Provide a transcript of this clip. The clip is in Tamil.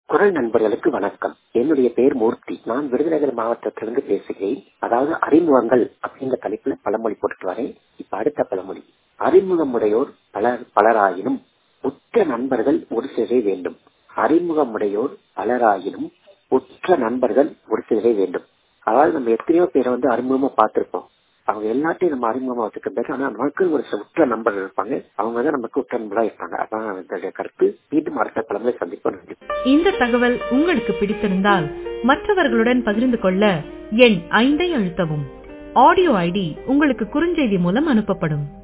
குரல் நண்பர்களுக்கு வணக்கம் என்னுடைய பெயர் மூர்த்தி நான் விருதுநகர் மாவட்டத்திலிருந்து பேசுகிறேன் அதாவது அறிமுகங்கள் அப்படிங்கிற தலைப்புல பழமொழி போட்டுட்டு வரேன் இப்ப அடுத்த பழமொழி அறிமுகமுடையோர் பலர் பலராயினும் உற்ற நண்பர்கள் ஒரு சிலரே வேண்டும் அறிமுகமுடையோர் பலராயினும் உற்ற நண்பர்கள் ஒரு சிலரே வேண்டும் அதாவது நம்ம எத்தனையோ பேரை வந்து அறிமுகமா பார்த்திருப்போம் அவங்க எல்லாத்தையும் நம்ம அறிமுகமா வச்சுக்க பேர் ஆனா நமக்கு ஒரு சில உற்ற நண்பர்கள் இருப்பாங்க அவங்க தான் நமக்கு உற்ற நண்பர்களா இருப்பாங்க அதான் என்னுடைய கருத்து மீண்டும் அடுத்த பழமுறை சந்திப்போம் நன்றி இந்த தகவல் உங்களுக்கு பிடித்திருந்தால் மற்றவர்களுடன் பகிர்ந்து கொள்ள எண் ஐந்தை அழுத்தவும் ஆடியோ ஐடி உங்களுக்கு குறுஞ்செய்தி மூலம் அனுப்பப்படும்